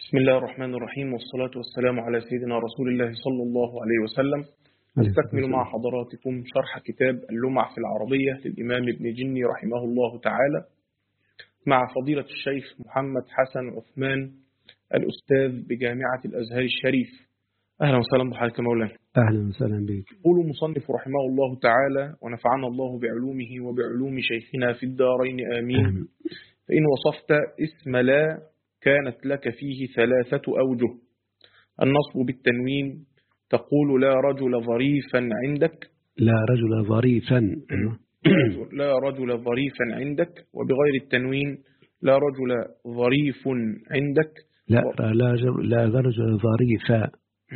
بسم الله الرحمن الرحيم والصلاة والسلام على سيدنا رسول الله صلى الله عليه وسلم نستكمل مع حضراتكم شرح كتاب اللمع في العربية للإمام ابن جني رحمه الله تعالى مع فضيلة الشيخ محمد حسن عثمان الأستاذ بجامعة الأزهر الشريف أهلا وسهلا بحضرتك مولانا أهلا وسهلا بك يقول المصنف رحمه الله تعالى ونفعنا الله بعلومه وبعلوم شيخنا في الدارين آمين آمين. فإن وصفت اسم لا كانت لك فيه ثلاثة أوجه النصب بالتنوين تقول لا رجل ظريفا عندك لا رجل ظريفا لا رجل ظريفا عندك وبغير التنوين لا رجل ظريف عندك لا لا رجل- لا رجل ظريفا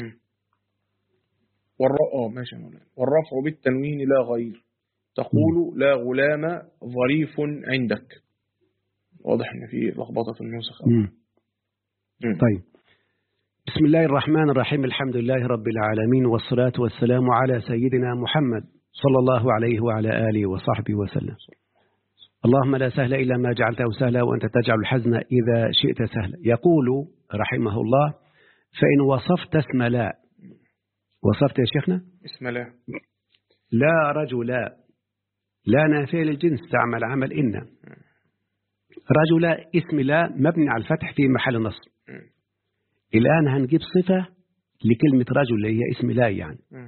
والر... آه ماشي يا مولانا والرفع بالتنوين لا غير تقول لا غلام ظريف عندك واضح ان في لخبطه في النسخ مم. مم. طيب بسم الله الرحمن الرحيم الحمد لله رب العالمين والصلاة والسلام على سيدنا محمد صلى الله عليه وعلى آله وصحبه وسلم اللهم لا سهل إلا ما جعلته سهلا وأنت تجعل الحزن إذا شئت سهلا يقول رحمه الله فإن وصفت اسم لا وصفت يا شيخنا اسم لا لا رجل لا نافية للجنس تعمل عمل إن رجل اسم لا مبني على الفتح في محل نصب مم. الآن هنجيب صفة لكلمة رجل اللي هي اسم لا يعني مم.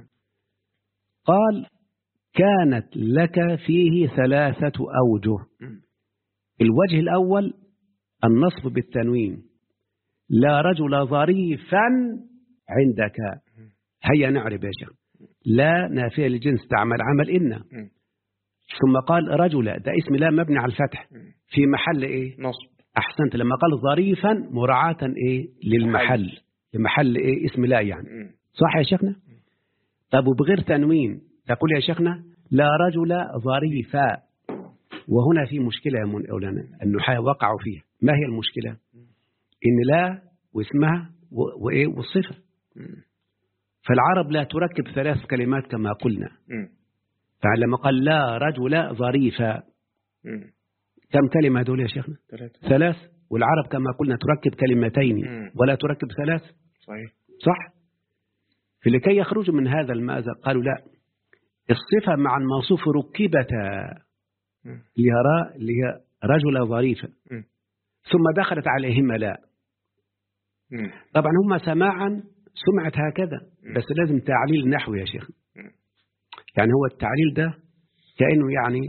قال كانت لك فيه ثلاثة أوجه مم. الوجه الأول النصب بالتنوين لا رجل ظريفا عندك هيا نعرف يا شيخ لا نافية للجنس تعمل عمل إن مم. ثم قال رجل ده اسم لا مبني على الفتح مم. في محل إيه نصب أحسنت لما قال ظريفا مراعاة إيه للمحل لمحل إيه اسم لا يعني مم. صح يا شيخنا طب وبغير تنوين تقول يا شيخنا لا رجل ظريفا وهنا في مشكلة يا مولانا النحاة وقعوا فيها ما هي المشكلة إن لا واسمها و- وإيه والصفة مم. فالعرب لا تركب ثلاث كلمات كما قلنا مم. فلما قال لا رجل ظريفا مم. كم كلمة هذول يا شيخنا ثلاثة ثلاث والعرب كما قلنا تركب كلمتين مم. ولا تركب ثلاث صحيح صح فلكي يخرجوا من هذا المأزق قالوا لا الصفة مع الموصوف ركبتا مم. اللي هي را- اللي هي رجل ظريفا مم. ثم دخلت عليهما لا مم. طبعا هم سماعا سمعت هكذا بس لازم تعليل نحوي يا شيخ مم. يعني هو التعليل ده كأنه يعني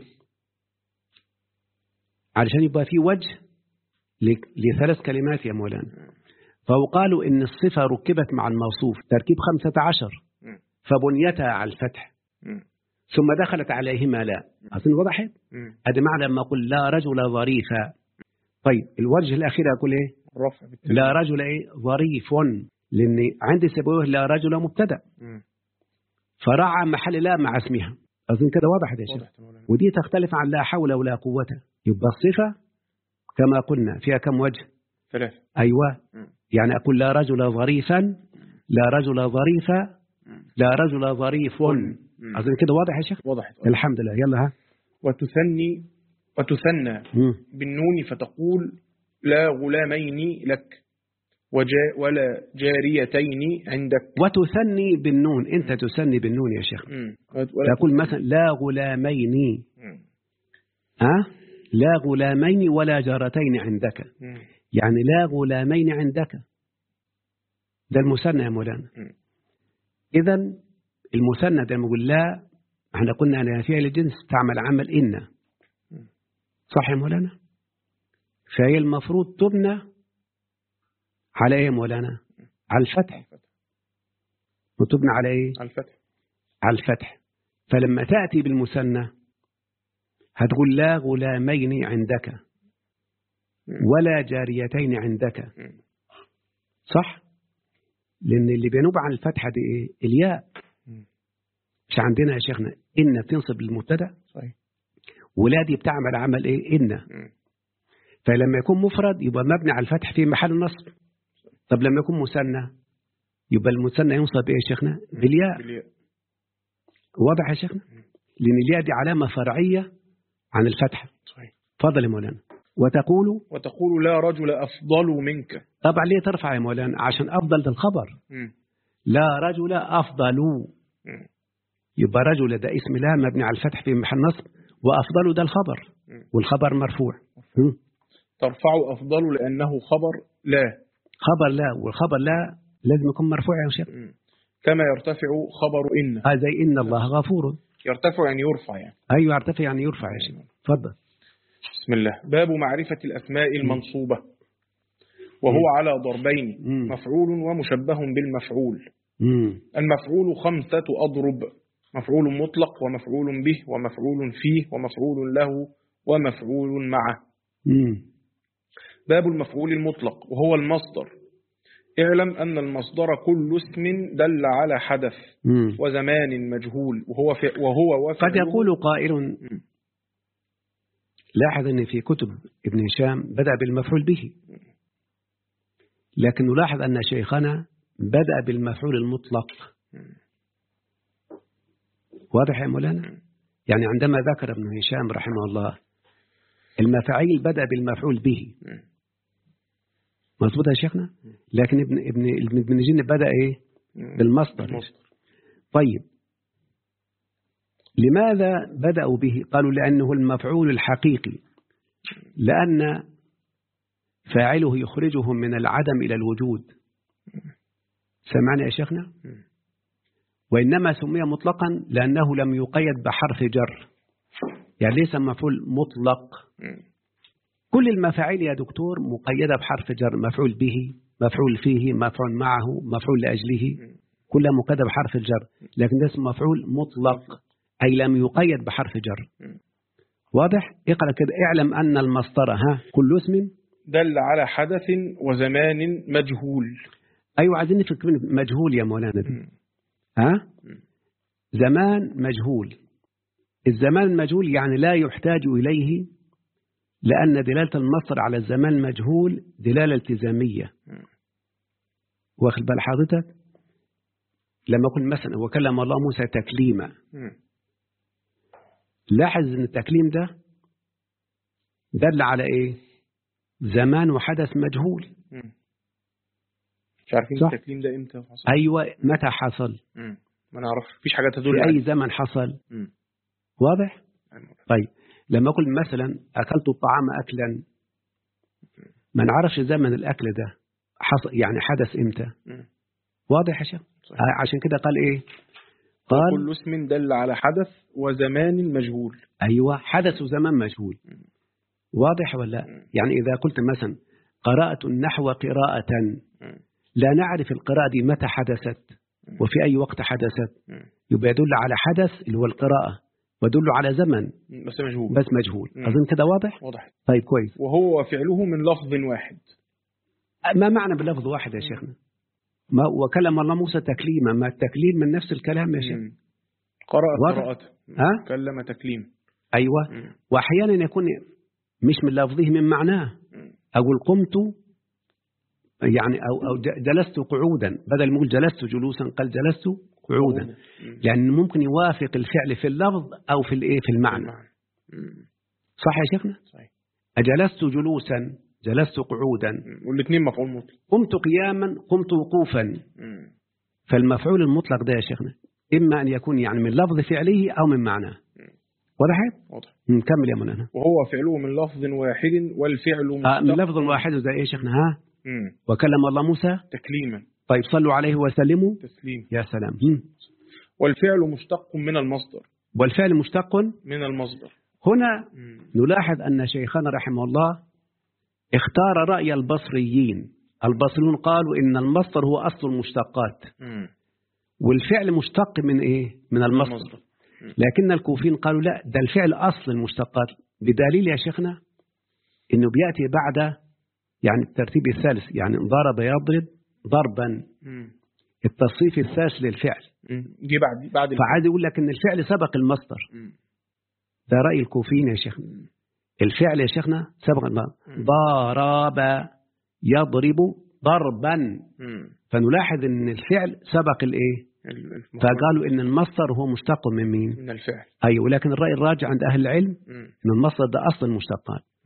علشان يبقى في وجه ل- لثلاث كلمات يا مولانا فهو قالوا إن الصفة ركبت مع الموصوف تركيب خمسة عشر مم. فبنيتا على الفتح مم. ثم دخلت عليهما لا أظن وضحت مم. هذا معنى لما أقول لا رجل ظريفا طيب الوجه الأخير أقول إيه الرفع بالتنوين لا رجل إيه ظريف لأن عندي سبوه لا رجل مبتدأ مم. فرعى محل لا مع اسمها أظن كده واضح يا شيخ واضح يا مولانا ودي تختلف عن لا حول ولا قوة يبقى الصفة كما قلنا فيها كم وجه ثلاثة أيوة مم. يعني أقول لا رجل ظريفا لا رجل ظريفا مم. لا رجل ظريف مم. أظن كده واضح يا شيخ وضحت الحمد لله يلا ها وتثني وتثنى مم. بالنون فتقول لا غلامين لك وجا ولا جاريتين عندك وتثني بالنون أنت تثني بالنون يا شيخ مم. ولا تقول مثلا لا غلامين مم. ها لا غلامين ولا جارتين عندك مم. يعني لا غلامين عندك ده المثنى يا مولانا مم. إذا المثنى ده يقول لا احنا قلنا نافية للجنس تعمل عمل إن مم. صح يا مولانا فهي المفروض تبنى على إيه يا مولانا على الفتح وتبنى على إيه على الفتح على الفتح فلما تأتي بالمثنى هتقول لا غلامين عندك مم. ولا جاريتين عندك مم. صح لأن اللي بينوب عن الفتحة دي إيه الياء مم. مش عندنا يا شيخنا إن بتنصب المبتدا صحيح ولا دي بتعمل عمل إيه إن مم. فلما يكون مفرد يبقى مبني على الفتح في محل النصب طب لما يكون مثنى يبقى المثنى ينصب إيه يا شيخنا بالياء بالياء واضح يا شيخنا لأن الياء دي علامة فرعية عن الفتحة صحيح فضل يا مولانا وتقول وتقول لا رجل أفضل منك طبعا ليه ترفع يا مولانا عشان أفضل ده الخبر مم. لا رجل أفضل مم. يبقى رجل ده اسم لا مبني على الفتح في محل نصب وأفضل ده الخبر مم. والخبر مرفوع هم. ترفع أفضل لأنه خبر لا خبر لا والخبر لا لازم يكون مرفوع يا شيخ مم. كما يرتفع خبر إن هذا زي إن الله غفور يرتفع يعني يرفع يعني أيوة يرتفع يعني يرفع يا شيخ تفضل بسم الله باب معرفة الأسماء المنصوبة وهو على ضربين مم. مفعول ومشبه بالمفعول مم. المفعول خمسة أضرب مفعول مطلق ومفعول به ومفعول فيه ومفعول له ومفعول معه مم. باب المفعول المطلق وهو المصدر اعلم أن المصدر كل اسم دل على حدث مم. وزمان مجهول وهو في وهو قد وفعله يقول قائل لاحظ أن في كتب ابن هشام بدأ بالمفعول به لكن نلاحظ أن شيخنا بدأ بالمفعول المطلق واضح يا مولانا يعني عندما ذكر ابن هشام رحمه الله المفاعيل بدأ بالمفعول به مظبوط يا شيخنا لكن ابن ابن ابن ابن جن بدأ ايه بالمصدر المصدر طيب لماذا بدأوا به قالوا لأنه المفعول الحقيقي لأن فاعله يخرجهم من العدم إلى الوجود سمعنا يا شيخنا وإنما سمي مطلقا لأنه لم يقيد بحرف جر يعني ليس مفعول مطلق كل المفاعيل يا دكتور مقيدة بحرف جر مفعول به مفعول فيه مفعول معه مفعول لأجله كلها مقيدة بحرف الجر لكن ده اسمه مفعول مطلق أي لم يقيد بحرف جر واضح اقرأ كده اعلم أن المصدر ها كل اسم دل على حدث وزمان مجهول أيوة عايزين نفهم كلمة مجهول يا مولانا دي. ها زمان مجهول الزمان المجهول يعني لا يحتاج إليه لأن دلالة المصدر على الزمان المجهول دلالة التزامية واخد بال حضرتك لما قلت مثلا وكلم الله موسى تكليما لاحظ ان التكليم ده دل على ايه زمان وحدث مجهول مش عارفين صح. التكليم ده امتى حصل ايوه متى حصل مم. ما نعرف مفيش حاجة تدل في اي عليه زمن حصل مم. واضح طيب لما اقول مثلا اكلت الطعام اكلا ما نعرفش زمن الاكل ده حصل يعني حدث امتى مم. واضح يا شيخ صحيح. آه، عشان كده قال ايه قال كل اسم دل على حدث وزمان مجهول ايوه حدث زمان مجهول واضح ولا لا؟ يعني اذا قلت مثلا قرات النحو قراءه مم. لا نعرف القراءه دي متى حدثت وفي اي وقت حدثت مم. يبقى يدل على حدث اللي هو القراءه ويدل على زمن بس مجهول بس مجهول مم. اظن كده واضح واضح طيب كويس وهو وفعله من لفظ واحد ما معنى بلفظ واحد يا شيخنا ما وكلم الله موسى تكليما ما التكليم من نفس الكلام يا شيخ مم. قرأ واضح. قراءته ها؟ كلم تكليم ايوه مم. واحيانا يكون مش من لفظه من معناه مم. اقول قمت يعني او او ج- جلست قعودا بدل ما اقول جلست جلوسا قال جلست قعودا مم. لان ممكن يوافق الفعل في اللفظ او في الايه في المعنى مم. صح يا شيخنا صحيح اجلست جلوسا جلست قعودا مم. والاثنين مفعول مطلق قمت قياما قمت وقوفا مم. فالمفعول المطلق ده يا شيخنا إما أن يكون يعني من لفظ فعله أو من معناه وضحت؟ واضح نكمل يا مولانا وهو فعله من لفظ واحد والفعل آه من مشتق لفظ واحد زي إيه يا شيخنا ها مم. وكلم الله موسى تكليما طيب صلوا عليه وسلموا تسليم يا سلام هم. والفعل مشتق من المصدر والفعل مشتق من المصدر هنا مم. نلاحظ أن شيخنا رحمه الله اختار رأي البصريين البصريون قالوا إن المصدر هو أصل المشتقات مم. والفعل مشتق من إيه؟ من المصدر المصدر لكن الكوفيين قالوا لا ده الفعل أصل المشتقات بدليل يا شيخنا إنه بيأتي بعد يعني الترتيب الثالث يعني ضرب يضرب ضربا مم. التصريف الثالث للفعل مم. جه بعد بعد الفعل. فعايز يقول لك إن الفعل سبق المصدر مم. ده رأي الكوفيين يا شيخنا الفعل يا شيخنا سبق المصدر ضرب يضرب ضربا مم. فنلاحظ إن الفعل سبق الإيه ال- المفعول فقالوا إن المصدر هو مشتق من مين من الفعل أيوة ولكن الرأي الراجع عند أهل العلم مم. إن المصدر ده أصل المشتقات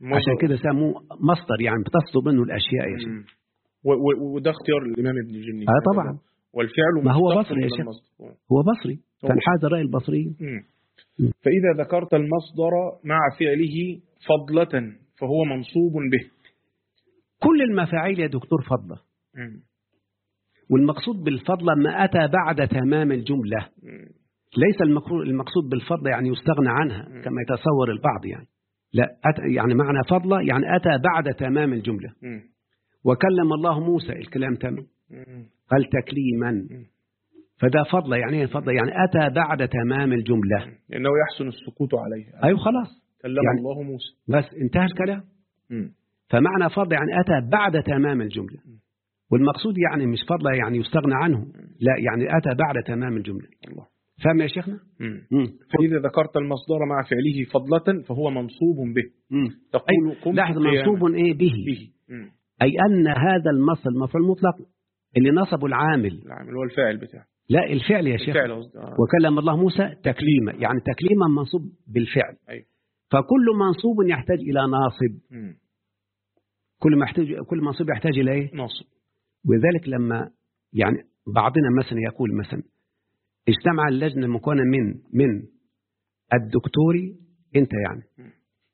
عشان كده سموه مصدر يعني بتصدر منه الأشياء يا شيخ مم. و- و- وده اختيار الإمام ابن جني آه طبعا والفعل ما هو مشتق بصري من يا شيخ. المصدر. هو بصري هو- تنحاز رأي البصريين مم. مم. فإذا ذكرت المصدر مع فعله فضلة فهو منصوب به كل المفاعيل يا دكتور فضلة مم. والمقصود بالفضلة ما أتى بعد تمام الجملة مم. ليس المقصود المقصود بالفضل يعني يستغنى عنها مم. كما يتصور البعض يعني لا أتى يعني معنى فضلة يعني أتى بعد تمام الجملة مم. وكلم الله موسى الكلام تم مم. قال تكليما مم. فده فضلة يعني ايه فضلة يعني أتى بعد تمام الجملة لأنه يحسن السكوت عليه أيوه خلاص كلم يعني- الله موسى بس انتهى الكلام مم. فمعنى فضل يعني أتى بعد تمام الجملة والمقصود يعني مش فضل يعني يستغنى عنه لا يعني أتى بعد تمام الجملة الله فاهم يا شيخنا مم. مم. فإذا ذكرت المصدر مع فعله فضلة فهو منصوب به مم. تقول أي قمت لاحظ قياما منصوب إيه به به مم. أي أن هذا المصل المفعول المطلق اللي نصبه العامل العامل هو الفاعل بتاعه لا الفعل يا شيخ الفعل قصدي آه. وكلم الله موسى تكليما يعني تكليما منصوب بالفعل أيوه فكل منصوب يحتاج إلى ناصب مم. كل ما يحتاج كل منصوب يحتاج إلى إيه ناصب وذلك لما يعني بعضنا مثلا يقول مثلا اجتمع اللجنة المكونة من من الدكتوري أنت يعني مم.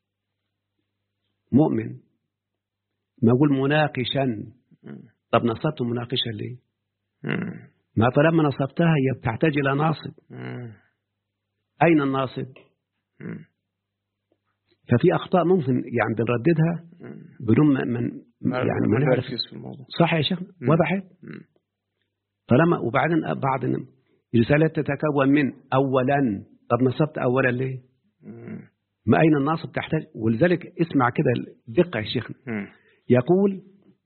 مؤمن ما أقول مناقشا مم. طب نصبت مناقشا ليه مم. ما طالما نصبتها هي بتحتاج إلى ناصب مم. أين الناصب مم. ففي أخطاء ممكن يعني بنرددها مم. بدون ما من يعني ما نعرف نركز في الموضوع صح يا شيخ مم. وضحت مم. طالما وبعدين بعد الرسالة تتكون من أولا طب نصبت أولا ليه مم. ما أين الناصب تحتاج ولذلك اسمع كده دقة يا شيخنا مم. يقول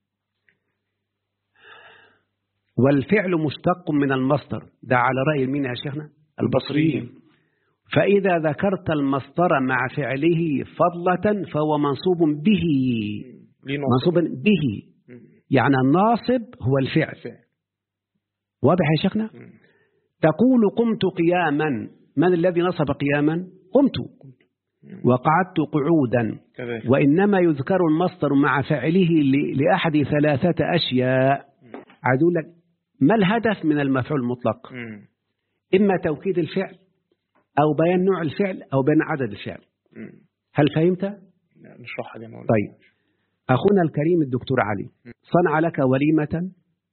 والفعل مشتق من المصدر ده على رأي مين يا شيخنا البصريين فإذا ذكرت المصدر مع فعله فضلة فهو منصوب به ليه ناصب منصوب به مم. يعني الناصب هو الفعل فعل واضح يا شيخنا مم. تقول قمت قياما من الذي نصب قياما قمت مم. وقعدت قعودا كذلك وإنما يذكر المصدر مع فعله ل- لأحد ثلاثة أشياء عايز أقول لك ما الهدف من المفعول المطلق مم. إما توكيد الفعل أو بيان نوع الفعل أو بيان عدد الفعل مم. هل فهمت؟ لا، نشرحها دي مولانا. طيب أخونا الكريم الدكتور علي صنع لك وليمة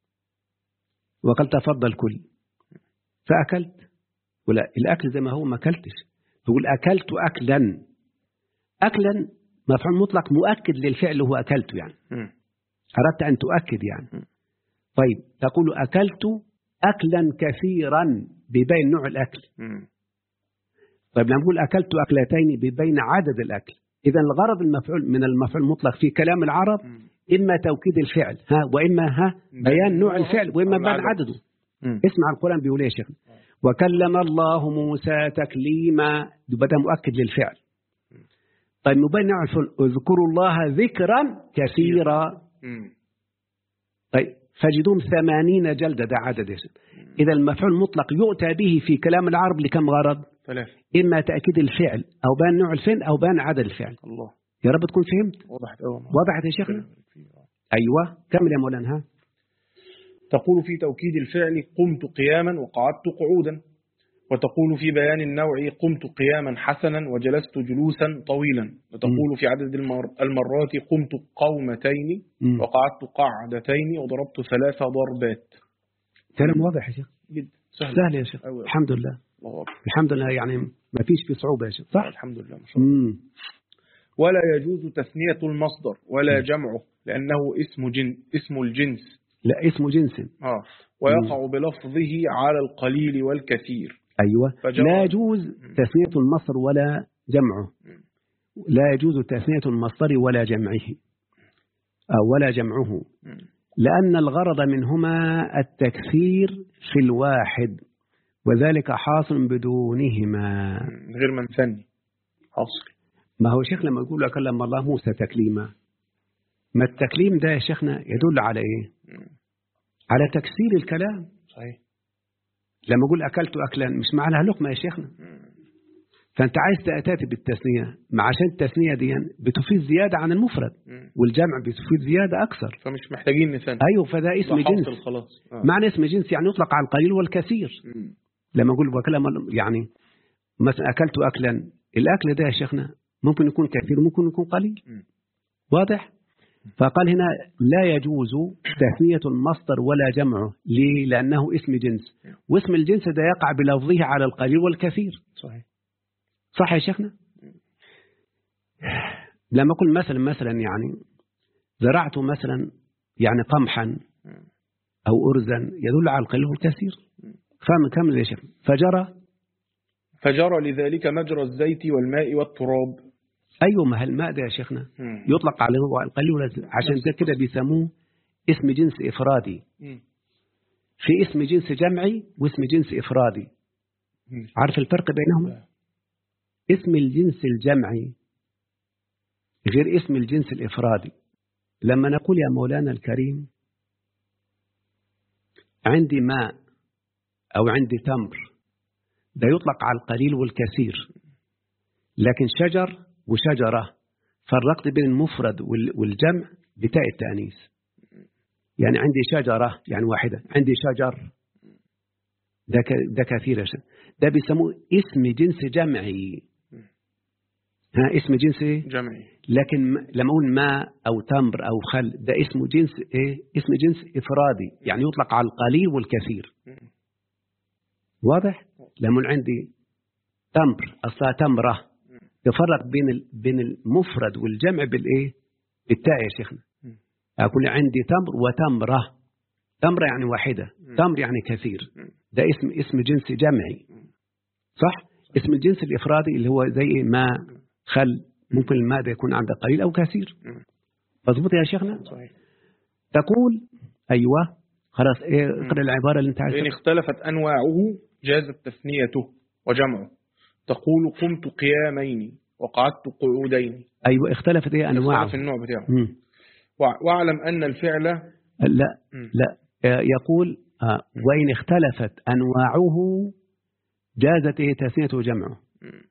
وقال تفضل كل فأكلت ولا الأكل زي ما هو ما أكلتش تقول أكلت أكلا أكلا مفعول مطلق مؤكد للفعل اللي هو أكلته يعني مم. أردت أن تؤكد يعني م. طيب تقول أكلت أكلا كثيرا ببين نوع الأكل مم. طيب لما نقول أكلت أكلتين ببين عدد الأكل إذا الغرض المفعول من المفعول المطلق في كلام العرب مم. إما توكيد الفعل ها وإما ها بيان نوع الفعل وإما بيان العدد. عدده مم. اسمع القرآن بيقول إيه يا شيخ وكلم الله موسى تكليما يبقى ده مؤكد للفعل طيب مبين نوع الفعل اذكروا الله ذكرا كثيرا مم. طيب فجدوهم ثمانين جلدة ده عدد يا شيخ إذا المفعول المطلق يؤتى به في كلام العرب لكم غرض ثلاثة إما تأكيد الفعل أو بيان نوع الفعل أو بيان عدد الفعل الله يا رب تكون فهمت وضحت أول وضحت يا شيخنا أيوة كمل يا مولانا ها تقول في توكيد الفعل قمت قياما وقعدت قعودا وتقول في بيان النوع قمت قياما حسنا وجلست جلوسا طويلا وتقول في عدد المر المرات قمت قومتين مم. وقعدت قعدتين وضربت ثلاث ضربات كلام واضح يا شيخ جدا سهل سهل يا شيخ أوي. الحمد لله الله أكبر الحمد لله يعني ما فيش في صعوبة يا شيخ صح الحمد لله ما شاء الله مم. ولا يجوز تثنية المصدر ولا جمعه لأنه اسم جن اسم الجنس لا اسمه جنس آه ويقع بلفظه على القليل والكثير أيوة فجمع. لا يجوز تثنية المصدر ولا جمعه لا يجوز تثنية المصدر ولا جمعه أو ولا جمعه مم. لأن الغرض منهما التكثير في الواحد وذلك حاصل بدونهما من غير ما نثني حاصل ما هو شيخ لما يقول كلم الله موسى تكليما ما التكليم ده يا شيخنا يدل على ايه مم. على تكسير الكلام صحيح لما اقول اكلت اكلا مش معناها لقمه يا شيخنا مم. فأنت عايز تأتي بالتثنية مع عشان التثنية دي بتفيد زيادة عن المفرد مم. والجمع بتفيد زيادة أكثر فمش محتاجين نثني أيوه فده اسم ده جنس حاصل خلاص آه. معنى اسم جنس يعني يطلق على القليل والكثير مم. لما أقول وكلام يعني مثلا أكلت أكلا الأكل ده يا شيخنا ممكن يكون كثير وممكن يكون قليل مم. واضح فقال هنا لا يجوز تثنية المصدر ولا جمعه ليه؟ لأنه اسم جنس واسم الجنس ده يقع بلفظه على القليل والكثير صحيح صح يا شيخنا لما أقول مثلا مثلا يعني زرعت مثلا يعني قمحا مم. أو أرزا يدل على القليل والكثير فهم كامل يا شيخنا فجرى فجرى لذلك مجرى الزيت والماء والتراب أيوة ما هالماء ده يا شيخنا مم. يطلق عليه هو القليل والكثير عشان ده كده بيسموه اسم جنس إفرادي مم. في اسم جنس جمعي واسم جنس إفرادي مم. عارف الفرق بينهما لا. اسم الجنس الجمعي غير اسم الجنس الإفرادي لما نقول يا مولانا الكريم عندي ماء أو عندي تمر ده يطلق على القليل والكثير لكن شجر وشجرة فرقت بين المفرد وال- والجمع بتاء التأنيث يعني عندي شجرة يعني واحدة عندي شجر ده ك- ده كثير يا شيخ. ده بيسموه اسم جنس جمعي ها اسم جنس ايه جمعي لكن م- لما اقول ماء او تمر او خل ده اسمه جنس ايه اسم جنس افرادي يعني يطلق على القليل والكثير مم. واضح لما أقول عندي تمر اصلها تمره تفرق بين ال- بين المفرد والجمع بالايه بالتاء يا شيخنا مم. اقول عندي تمر وتمره تمره يعني واحده مم. تمر يعني كثير مم. ده اسم اسم جنس جمعي صح اسم الجنس الافرادي اللي هو زي إيه؟ ماء خل ممكن الماء ده يكون عنده قليل او كثير مم. مظبوط يا شيخنا صحيح تقول ايوه خلاص ايه اقرا العباره اللي انت فإن عايزها اختلفت أنواعه جازت تثنيته وجمعه تقول قمت قيامين وقعدت قعودين ايوه اختلفت ايه انواعه في النوع بتاعه مم. وع- واعلم أن الفعل لا مم. لا آه، يقول آه وإن اختلفت أنواعه جازت إيه تثنيته وجمعه مم.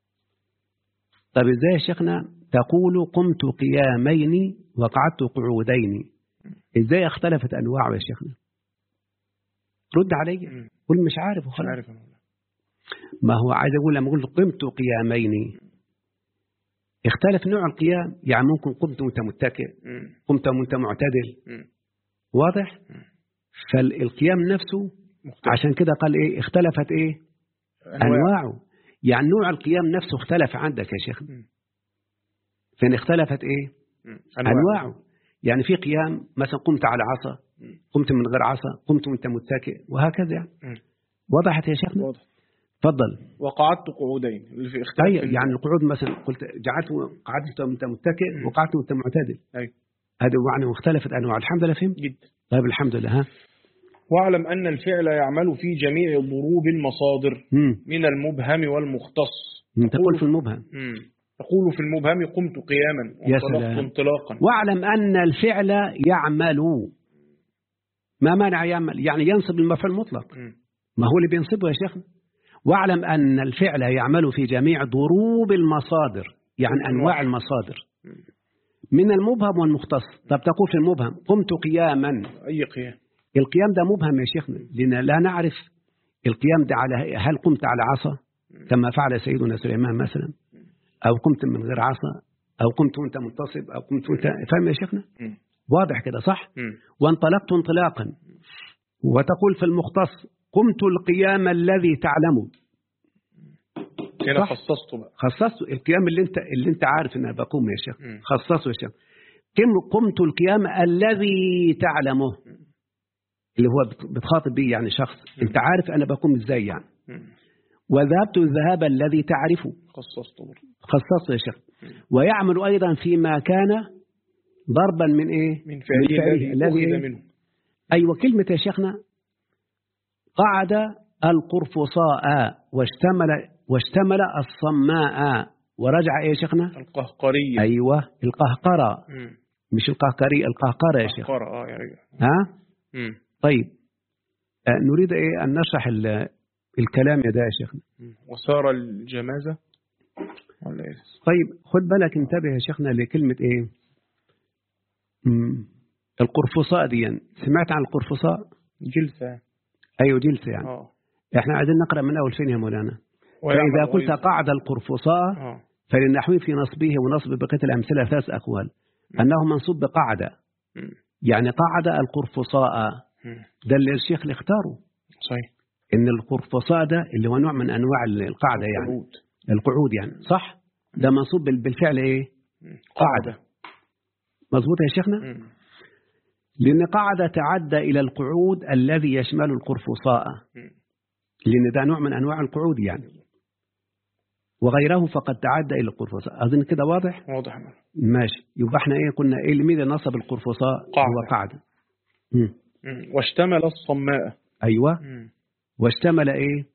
طيب إزاي يا شيخنا تقول قمت قيامين وقعدت قعودين إزاي اختلفت أنواعه يا شيخنا رد علي مم. قل مش عارف مش وخلاص عارف أنا. ما هو عايز أقول لما أقول قمت قيامين اختلف نوع القيام يعني ممكن قمت وانت متكئ مم. قمت وانت معتدل مم. واضح مم. فالقيام نفسه مختلف عشان كده قال ايه اختلفت ايه أنواع. انواعه يعني نوع القيام نفسه اختلف عندك يا شيخ مم. فين اختلفت ايه مم. انواعه يعني في قيام مثلا قمت على عصا مم. قمت من غير عصا قمت وانت متكئ وهكذا يعني مم. وضحت يا شيخنا واضح تفضل وقعدت قعودين اللي في اختلاف أي في يعني القعود مثلا قلت جعلت قعدت وانت متكئ مم. وقعدت وانت معتدل أي. هذا معنى مختلفت انواع الحمد لله فهمت جدا طيب الحمد لله ها واعلم أن الفعل يعمل في جميع ضروب المصادر امم من المبهم والمختص تقول في المبهم مم. تقول في المبهم قمت قياما يا وانطلقت سلام. انطلاقا واعلم أن الفعل يعمل ما مانع يعمل يعني ينصب المفعول المطلق مم. ما هو اللي بينصبه يا شيخنا واعلم أن الفعل يعمل في جميع ضروب المصادر يعني أنواع المصادر من المبهم والمختص طب تقول في المبهم قمت قياما أي قيام القيام ده مبهم يا شيخنا لأن لا نعرف القيام ده على هل قمت على عصا كما فعل سيدنا سليمان مثلا أو قمت من غير عصا أو قمت وأنت منتصب أو قمت وأنت فاهم يا شيخنا مم. واضح كده صح مم. وانطلقت انطلاقا وتقول في المختص قمت القيام الذي تعلمه هنا صح. خصصته بقى خصصت القيام اللي انت اللي انت عارف ان أنا بقوم يا شيخ مم. خصصه يا شيخ كم قمت القيام الذي تعلمه اللي هو بت- بتخاطب بيه يعني شخص انت عارف انا بقوم ازاي يعني مم. وذهبت الذهاب الذي تعرفه خصصته برضه خصصه يا شيخ ويعمل ايضا فيما كان ضربا من ايه من فعله الذي أخذ إيه؟ منه أيوة كلمة يا شيخنا قعد القرفصاء واشتمل واشتمل الصماء ورجع إيه يا شيخنا القهقرية أيوة القهقرة مم. مش القهقري القهقرة يا شيخ قهقرة اه يعني ها مم. طيب آه، نريد إيه أن نشرح ال- الكلام يا ده يا شيخنا مم. وسار الجمازة ولا يأس طيب خد بالك انتبه يا شيخنا لكلمة ايه مم. القرفصاء دي سمعت عن القرفصاء جلسة ايوه جلسة يعني اه احنا عايزين نقرأ من اول فين يا مولانا ويعمل فإذا قلت أيضا. قعد القرفصاء اه فللنحوي في نصبه ونصب بقية الأمثلة ثلاث أقوال أنه منصوب بقعد مم. يعني قعد القرفصاء مم. ده اللي الشيخ اللي اختاره صحيح إن القرفصاء ده اللي هو نوع من أنواع القعدة يعني القعود. القعود يعني صح ده منصوب بال- بالفعل إيه مم. قعدة. مظبوط يا شيخنا مم. لأن قعد تعدى إلى القعود الذي يشمل القرفصاء مم. لأن ده نوع من أنواع القعود يعني وغيره فقد تعدى إلى القرفصاء أظن كده واضح واضح يا مولانا. ماشي يبقى احنا ايه قلنا ايه مين اللي نصب القرفصاء قاعدة. هو قاعدة مم. مم. واشتمل الصماء ايوه مم. واشتمل ايه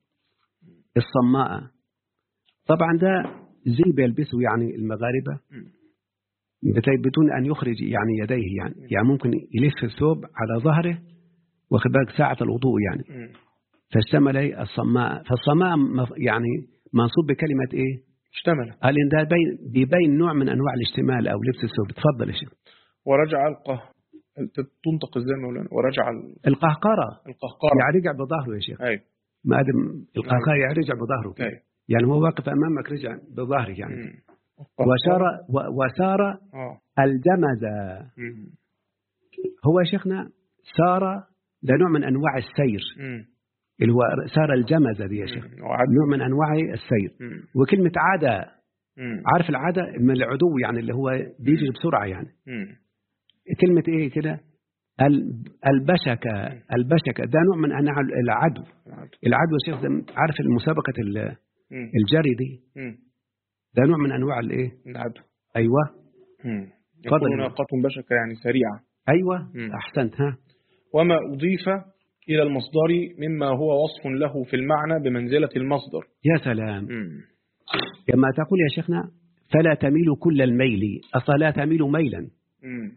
الصماء طبعا ده زي بيلبسه يعني المغاربة مم. بتلاقي بدون ان يخرج يعني يديه يعني يعني ممكن يلف الثوب على ظهره واخد بالك ساعة الوضوء يعني مم. فاشتمل ايه الصماء فالصماء مف- يعني منصوب بكلمة ايه اشتمل قال ان ده بين بيبين نوع من انواع الاشتمال او لبس الثوب تفضل يا شيخ ورجع القه تنطق ازاي يا مولانا ورجع ال- القهقرة القهقرة يعني رجع بظهره يا شيخ ايوه ما ادم القهقرة يعني رجع بظهره كده. ايوه يعني هو واقف امامك رجع بظهره يعني مم. وسار و- وسار اه الجمز مم. هو يا شيخنا سار ده نوع من انواع السير مم. اللي هو سار الجمز دي يا شيخ مم. وعد نوع من انواع السير مم. وكلمة عدا مم. عارف العدا من العدو يعني اللي هو بيجري بسرعة يعني مم. كلمة ايه كده ال- البشكة البشكة ده نوع من انواع العدو وعد. العدو يا شيخ ده عارف المسابقة ال- مم. الجري دي مم. ده نوع من انواع الايه العدو ايوه مم. اتفضل يقول يا ناقة بشكة يعني سريعة ايوه مم. احسنت ها وما أضيف إلى المصدر مما هو وصف له في المعنى بمنزلة المصدر يا سلام مم. كما تقول يا شيخنا فلا تميل كل الميل أصلا لا تميل ميلا مم.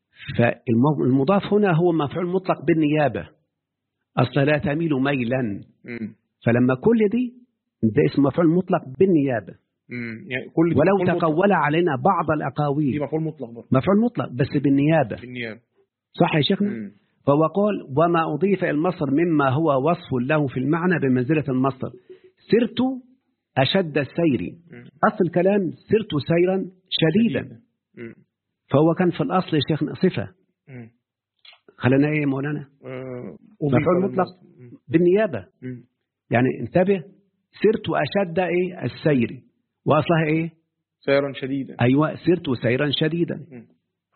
فالمضاف هنا هو مفعول مطلق بالنيابة أصلا لا تميل ميلا مم. فلما كل دي ده اسم مفعول مطلق بالنيابة مم. يعني كل دي ولو مفعول مطلق. تقول علينا بعض دي الأقاويل مفعول مطلق برضه مفعول مطلق بس بالنيابة بالنيابة صح يا شيخنا مم. فهو قال وما أضيف إلى المصدر مما هو وصف له في المعنى بمنزلة المصدر سرت أشد السير مم. أصل الكلام سرت سيرا شديدا مم. فهو كان في الأصل يا شيخنا صفة مم. خلينا إيه يا مولانا آه، مفعول أضيف مطلق. للمصدر. بالنيابة مم. يعني انتبه سرت أشد إيه السير وأصلها إيه سيرا شديدا أيوة سرت سيرا شديدا مم.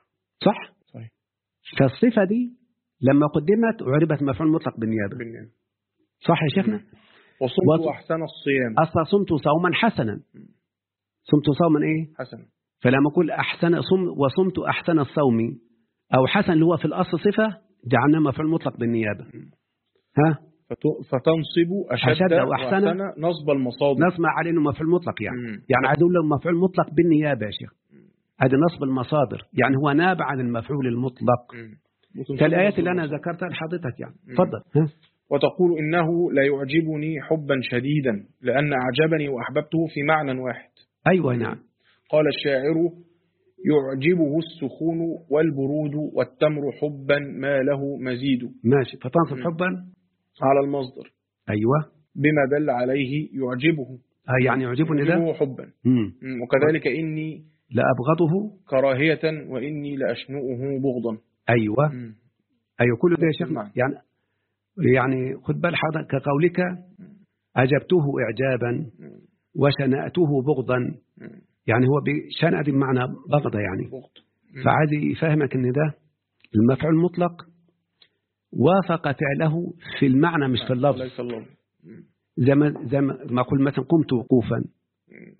صح صحيح فالصفة دي لما قدمت عربت مفعول مطلق بالنيابة بالنيابة صح يا شيخنا وصمت وص- أحسن الصيام أصلا صمت صوما حسنا صمت صوما إيه حسنا فلما أقول أحسن صم وصمت أحسن الصوم أو حسن اللي هو في الأصل صفة جعلناه مفعول مطلق بالنيابة ها فت- فتنصب أشد, أشد وأحسن. وأحسن نصب المصادر نسمع عليه انه مفعول مطلق يعني مم. يعني عايز اقول له مفعول مطلق بالنيابه يا شيخ هذا نصب المصادر يعني هو ناب عن المفعول المطلق مم. وتنصب كالايات نصب اللي انا المصادر. ذكرتها لحضرتك يعني مم. تفضل ها وتقول إنه لا يعجبني حبا شديدا لأن أعجبني وأحببته في معنى واحد ايوه نعم قال الشاعر يعجبه السخون والبرود والتمر حبا ما له مزيد ماشي فتنصب مم. حبا على المصدر ايوه بما دل عليه يعجبه آه يعني يعجبني ده يعجبه حبا مم. مم. وكذلك إني لا ابغضه كراهية وإني لأشنؤه بغضا ايوه مم. ايوه كل ده يا شيخ نعم. يعني يعني خد بال حضرتك كقولك اجبته اعجابا مم. وشنأته بغضا مم. يعني هو بشنأ دي بمعنى بغضة يعني بغض مم. فعايز يفهمك ان ده المفعول المطلق وافق فعله في المعنى مش في اللفظ ليس اللفظ مم. زي ما زي ما ما اقول مثلا قمت وقوفا مم.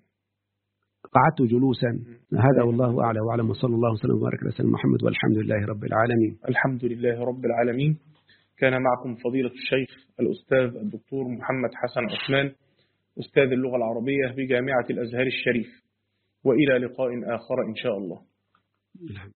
قعدت جلوسا هذا والله اعلم واعلم وصلى الله وسلم وبارك على سيدنا محمد والحمد لله رب العالمين الحمد لله رب العالمين كان معكم فضيلة الشيخ الأستاذ الدكتور محمد حسن عثمان أستاذ اللغة العربية بجامعة الأزهر الشريف وإلى لقاء آخر إن شاء الله